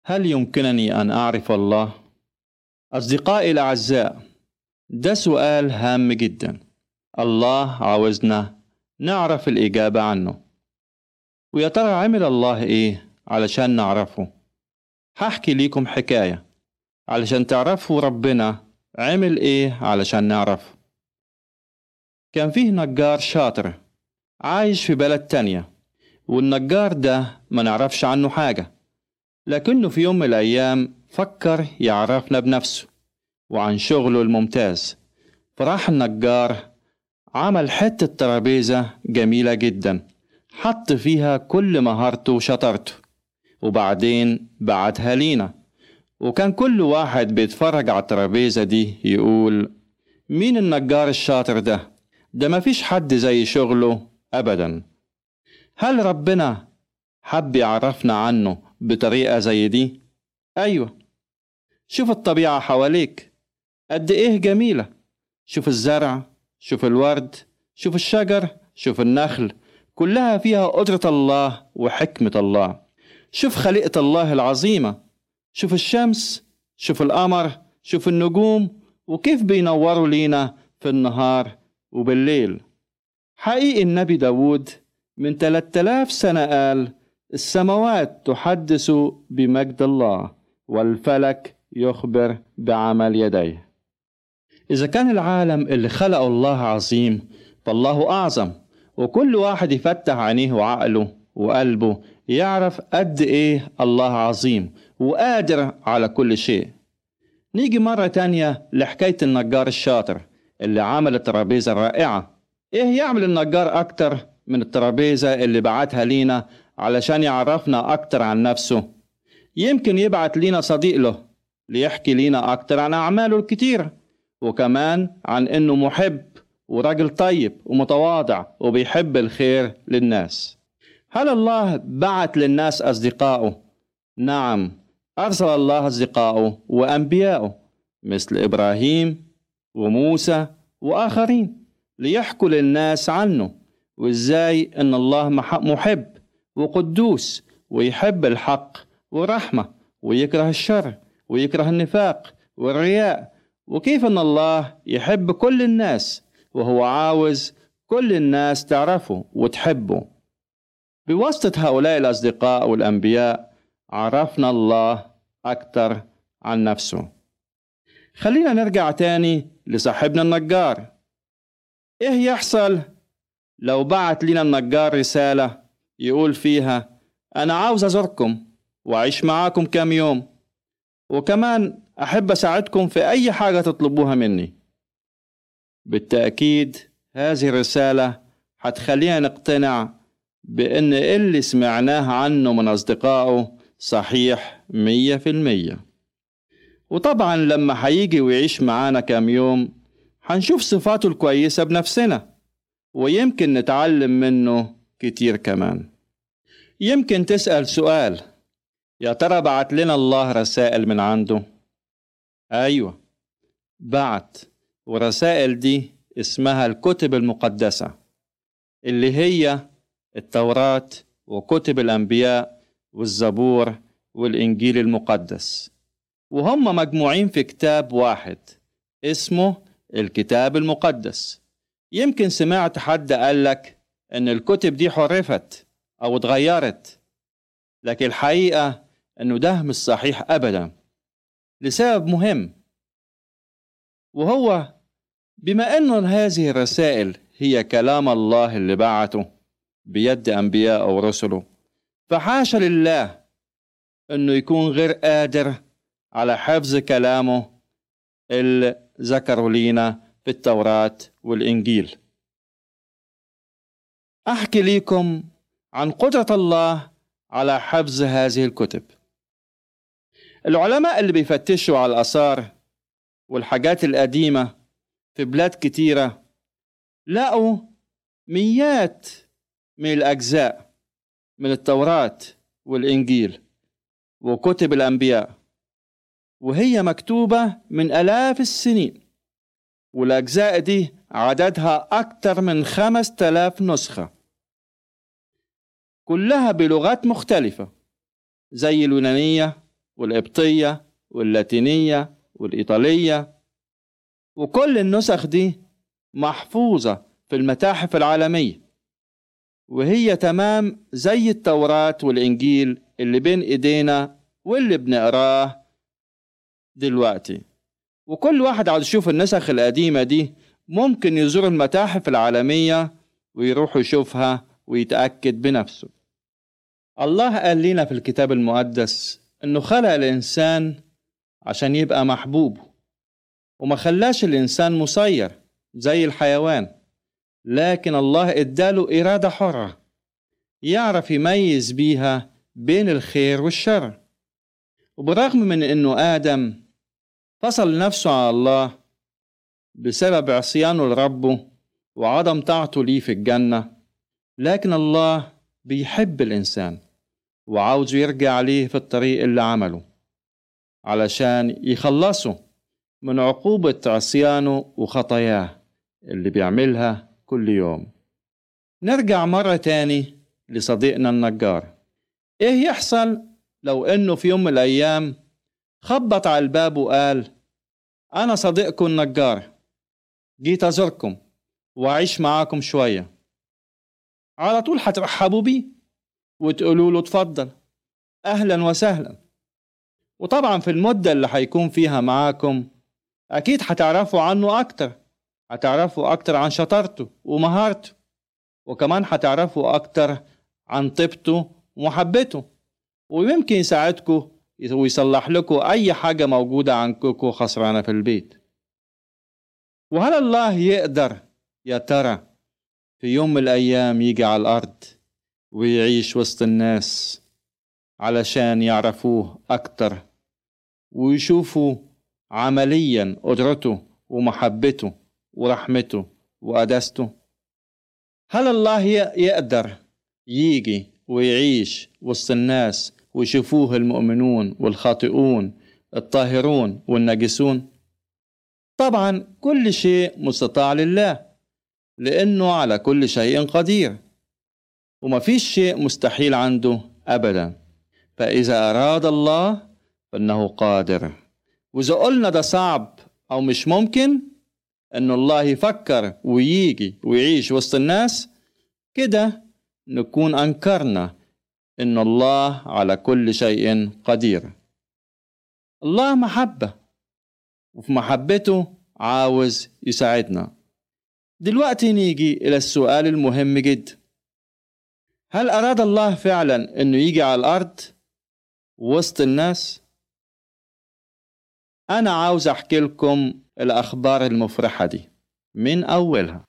هل يمكنني أن أعرف الله؟ أصدقائي الأعزاء ده سؤال هام جدا الله عاوزنا نعرف الإجابة عنه ويا ترى عمل الله إيه علشان نعرفه هحكي ليكم حكاية علشان تعرفوا ربنا عمل إيه علشان نعرفه كان فيه نجار شاطر عايش في بلد تانية والنجار ده ما نعرفش عنه حاجة لكنه في يوم من الأيام فكر يعرفنا بنفسه وعن شغله الممتاز فراح النجار عمل حتة ترابيزة جميلة جدا حط فيها كل مهارته وشطارته وبعدين بعتها لينا وكان كل واحد بيتفرج على الترابيزة دي يقول مين النجار الشاطر ده ده مفيش حد زي شغله أبدا هل ربنا حب يعرفنا عنه بطريقة زي دي؟ أيوة شوف الطبيعة حواليك قد إيه جميلة شوف الزرع شوف الورد شوف الشجر شوف النخل كلها فيها قدرة الله وحكمة الله شوف خليقة الله العظيمة شوف الشمس شوف القمر شوف النجوم وكيف بينوروا لينا في النهار وبالليل حقيقي النبي داود من 3000 سنة قال السماوات تحدث بمجد الله والفلك يخبر بعمل يديه إذا كان العالم اللي خلقه الله عظيم فالله أعظم وكل واحد يفتح عينيه وعقله وقلبه يعرف قد إيه الله عظيم وقادر على كل شيء نيجي مرة تانية لحكاية النجار الشاطر اللي عمل الترابيزة الرائعة إيه يعمل النجار أكتر من الترابيزة اللي بعتها لينا علشان يعرفنا أكتر عن نفسه يمكن يبعت لينا صديق له ليحكي لينا أكتر عن أعماله الكتيرة وكمان عن إنه محب وراجل طيب ومتواضع وبيحب الخير للناس هل الله بعت للناس أصدقائه؟ نعم أرسل الله أصدقائه وأنبيائه مثل إبراهيم وموسى وآخرين ليحكوا للناس عنه وإزاي إن الله محب وقدوس ويحب الحق ورحمة ويكره الشر ويكره النفاق والرياء وكيف أن الله يحب كل الناس وهو عاوز كل الناس تعرفه وتحبه بواسطة هؤلاء الأصدقاء والأنبياء عرفنا الله أكثر عن نفسه خلينا نرجع تاني لصاحبنا النجار إيه يحصل لو بعت لنا النجار رسالة يقول فيها أنا عاوز أزوركم وأعيش معاكم كام يوم وكمان أحب أساعدكم في أي حاجة تطلبوها مني بالتأكيد هذه الرسالة هتخلينا نقتنع بأن اللي سمعناه عنه من أصدقائه صحيح مية في المية وطبعا لما هيجي ويعيش معانا كام يوم هنشوف صفاته الكويسة بنفسنا ويمكن نتعلم منه كتير كمان يمكن تسأل سؤال يا ترى بعت لنا الله رسائل من عنده أيوة بعت ورسائل دي اسمها الكتب المقدسة اللي هي التوراة وكتب الأنبياء والزبور والإنجيل المقدس وهم مجموعين في كتاب واحد اسمه الكتاب المقدس يمكن سمعت حد قالك إن الكتب دي حرفت أو اتغيرت لكن الحقيقة إنه ده مش صحيح أبدا لسبب مهم وهو بما أن هذه الرسائل هي كلام الله اللي بعته بيد أنبياء ورسله فحاشا لله أنه يكون غير قادر على حفظ كلامه اللي ذكروا لينا في التوراة والإنجيل أحكي لكم عن قدرة الله على حفظ هذه الكتب العلماء اللي بيفتشوا على الآثار والحاجات القديمة في بلاد كتيرة لقوا ميات من الأجزاء من التوراة والإنجيل وكتب الأنبياء وهي مكتوبة من آلاف السنين والأجزاء دي عددها أكثر من خمس تلاف نسخة كلها بلغات مختلفة زي اليونانية والقبطية واللاتينية والإيطالية وكل النسخ دي محفوظة في المتاحف العالمية وهي تمام زي التوراة والإنجيل اللي بين إيدينا واللي بنقراه دلوقتي وكل واحد عاوز يشوف النسخ القديمة دي ممكن يزور المتاحف العالمية ويروح يشوفها ويتأكد بنفسه الله قال لنا في الكتاب المقدس إنه خلق الإنسان عشان يبقى محبوب وما خلاش الإنسان مسير زي الحيوان لكن الله اداله إرادة حرة يعرف يميز بيها بين الخير والشر وبرغم من إنه آدم فصل نفسه على الله بسبب عصيانه لربه وعدم طاعته ليه في الجنة لكن الله بيحب الإنسان وعاوزه يرجع عليه في الطريق اللي عمله علشان يخلصه من عقوبة عصيانه وخطاياه اللي بيعملها كل يوم نرجع مرة تاني لصديقنا النجار ايه يحصل لو انه في يوم من الايام خبط على الباب وقال انا صديقكم النجار جيت ازوركم واعيش معاكم شوية على طول هترحبوا بيه وتقولوا له اتفضل اهلا وسهلا وطبعا في المدة اللي هيكون فيها معاكم أكيد هتعرفوا عنه أكتر هتعرفوا أكتر عن شطارته ومهارته وكمان هتعرفوا أكتر عن طيبته ومحبته ويمكن يساعدكم ويصلح لكم أي حاجة موجودة عندكم خسرانة في البيت وهل الله يقدر يا ترى في يوم من الأيام يجي على الأرض ويعيش وسط الناس علشان يعرفوه أكتر ويشوفوا عمليا قدرته ومحبته ورحمته وقداسته هل الله يقدر يجي ويعيش وسط الناس ويشوفوه المؤمنون والخاطئون الطاهرون والناجسون طبعا كل شيء مستطاع لله لأنه على كل شيء قدير وما فيش شيء مستحيل عنده أبدا فإذا أراد الله فإنه قادر وإذا قلنا ده صعب أو مش ممكن إن الله يفكر ويجي ويعيش وسط الناس كده نكون أنكرنا إن الله على كل شيء قدير الله محبة وفي محبته عاوز يساعدنا دلوقتي نيجي إلى السؤال المهم جدا هل أراد الله فعلا إنه يجي على الأرض وسط الناس؟ أنا عاوز أحكي لكم الأخبار المفرحة دي من أولها